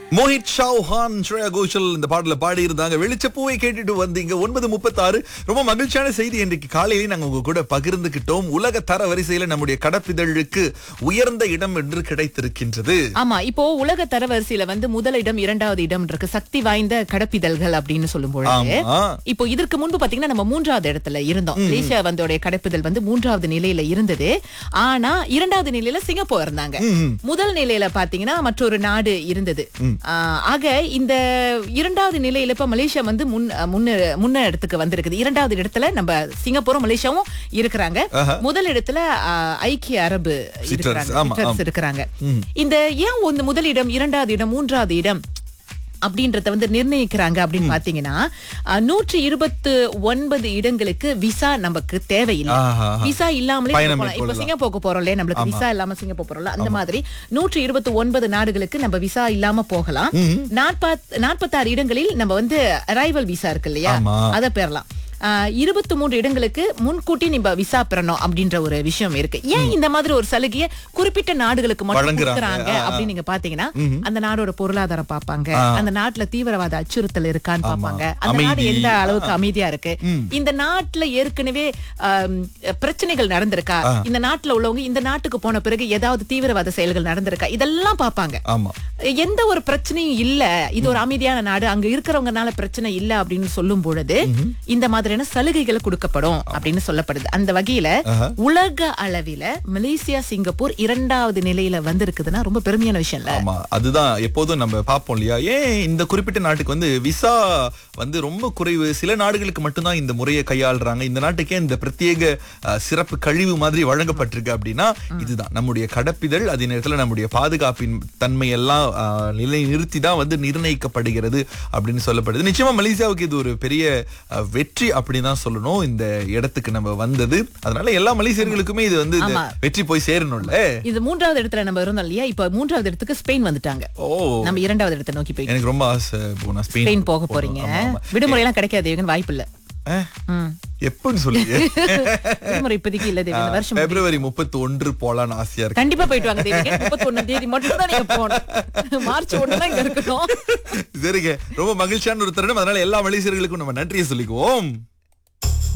மோஹித் ஷாவ்ஹான் ஸ்ரேயா கோஷல் இந்த பாடல பாடி இருந்தாங்க வெளிச்சப்பூவை கேட்டுட்டு வந்தீங்க ஒன்பது முப்பத்தாறு ரொம்ப மகிழ்ச்சியான செய்தி இன்றைக்கு காலையிலே நாங்க உங்க கூட பகிர்ந்துகிட்டோம் உலக தர வரிசையில நம்முடைய கடப்பிதழுக்கு உயர்ந்த இடம் என்று கிடைத்திருக்கின்றது ஆமா இப்போ உலக தரவரிசையில வந்து முதல் இடம் இரண்டாவது இடம் இருக்கு சக்தி வாய்ந்த கடப்பிதழ்கள் அப்படின்னு சொல்லும் பொழுது ஆமா இப்போ இதற்கு முன்பு பாத்தீங்கன்னா நம்ம மூன்றாவது இடத்துல இருந்தோம் மலேசியா வந்தோடைய கடப்பிதழ் வந்து மூன்றாவது நிலையில இருந்தது ஆனா இரண்டாவது நிலையில சிங்கப்பூர் இருந்தாங்க முதல் நிலையில பாத்தீங்கன்னா மற்றொரு நாடு இருந்தது ஆஹ், ஆக இந்த இரண்டாவது நிலையில இப்ப மலேசியா வந்து முன் முன்ன முன்ன இடத்துக்கு வந்திருக்குது இரண்டாவது இடத்துல நம்ம சிங்கப்பூரும் மலேசியாவும் இருக்கிறாங்க முதல் இடத்துல ஆஹ், ஐக்கிய அரபு இருக்கிறாங்க ஆமா, சிற்றரசு ஆமா. இருக்கிறாங்க இந்த ஏன் ஒன்னு முதல் இடம் இரண்டாவது இடம் மூன்றாவது இடம் அப்படின்றத வந்து நிர்ணயிக்கிறாங்க அப்படின்னு பாத்தீங்கன்னா அஹ், நூற்றி இருபத்து ஒன்பது இடங்களுக்கு விசா நமக்கு தேவையில்லை ஆஹா, ஆஹா. விசா இல்லாமலே பயணம் போகலாம். இப்ப மேற்கொள்ளலாம். சிங்கப்பூருக்கு போறோம் இல்லையா நம்மளுக்கு விசா இல்லாம சிங்கப்பூர் போறோம்ல அந்த மாதிரி நூற்றி இருபத்தி ஒன்பது நாடுகளுக்கு நம்ம விசா இல்லாம போகலாம் நாற்பத் நாற்பத்தாறு இடங்களில் நம்ம வந்து அரைவல் விசா இருக்கு இல்லையா ஆமா. அதை பெறலாம் இருபத்தி மூன்று இடங்களுக்கு முன்கூட்டி நம்ம விசா பெறணும் அப்படின்ற ஒரு விஷயம் இருக்கு ஏன் இந்த மாதிரி ஒரு சலுகையை குறிப்பிட்ட நாடுகளுக்கு மட்டும் வழங்குறாங்க. கொடுக்குறாங்க ஆ, ஆ. அப்படின்னு நீங்க பாத்தீங்கன்னா அந்த நாடோட பொருளாதாரம் பார்ப்பாங்க அந்த நாட்டுல தீவிரவாத அச்சுறுத்தல் இருக்கான்னு பார்ப்பாங்க அந்த நாடு அமைதி. எந்த அளவுக்கு அமைதியா இருக்கு இந்த நாட்டுல ஏற்கனவே ஆம், பிரச்சனைகள் நடந்திருக்கா இந்த நாட்டுல உள்ளவங்க இந்த நாட்டுக்கு போன பிறகு ஏதாவது தீவிரவாத செயல்கள் நடந்திருக்கா இதெல்லாம் பார்ப்பாங்க ஆமா எந்த ஒரு பிரச்சனையும் இல்ல இது ஒரு அமைதியான நாடு அங்க இருக்கிறவங்கனால பிரச்சனை இல்ல அப்படின்னு சொல்லும் பொழுது இந்த மாதிரியான சலுகைகள் கொடுக்கப்படும் அப்படின்னு சொல்லப்படுது அந்த வகையில உலக அளவில மலேசியா சிங்கப்பூர் இரண்டாவது நிலையில வந்திருக்குதுன்னா ரொம்ப பெருமையான விஷயம் இல்ல ஆமா அதுதான் எப்போதும் நம்ம பார்ப்போம் இல்லையா ஏன் இந்த குறிப்பிட்ட நாட்டுக்கு வந்து விசா வந்து ரொம்ப குறைவு சில நாடுகளுக்கு மட்டும்தான் இந்த முறையை கையாளுறாங்க இந்த நாட்டுக்கே இந்த பிரத்யேக அஹ், சிறப்பு கழிவு மாதிரி வழங்கப்பட்டிருக்கு அப்படின்னா இதுதான் நம்முடைய கடப்பிதழ் அதே நேரத்துல நம்முடைய பாதுகாப்பின் தன்மை எல்லாம் அஹ், நிலை நிறுத்தி தான் வந்து நிர்ணயிக்கப்படுகிறது அப்படின்னு சொல்லப்படுது நிச்சயமா மலேசியாவுக்கு இது ஒரு பெரிய அஹ், வெற்றி அப்படின்னு தான் சொல்லணும் இந்த இடத்துக்கு நம்ம வந்தது அதனால எல்லா மலேசியர்களுக்குமே இது வந்து இந்த ஆமா. வெற்றி போய் சேரணும்ல இது மூன்றாவது இடத்துல நம்ம இருந்தோம் இல்லையா இப்ப மூன்றாவது இடத்துக்கு ஸ்பெயின் வந்துட்டாங்க ஓ நம்ம இரண்டாவது இடத்தை நோக்கி போய் எனக்கு ரொம்ப ஆசை போனா ஸ்பெயின் ஸ்பெயின் போக போறீங்க ஆமா, ஆமா. விடுமுறை எல்லாம் கிடைக்காது இவங்க வாய்ப்பு இல்ல அஹ், ம். எப்பன்னு சொல்லுங்க விடுமுறை இப்போதைக்கு இல்ல தேவி இந்த வருஷம் பிப்ரவரி முப்பத்தி ஒன்று போலான்னு ஆசையா இருக்கு கண்டிப்பா போயிட்டு வாங்க தேவி முப்பத்தி ஒண்ணாம் தேதி மட்டும் தான் நீங்க போகணும் மார்ச் ஒண்ணு தான் இங்க இருக்கணும் சரிங்க ரொம்ப மகிழ்ச்சியான ஒரு தருணம் அதனால எல்லா மலேசியர்களுக்கும் நம்ம நன்றியை சொல்லிக்குவோம்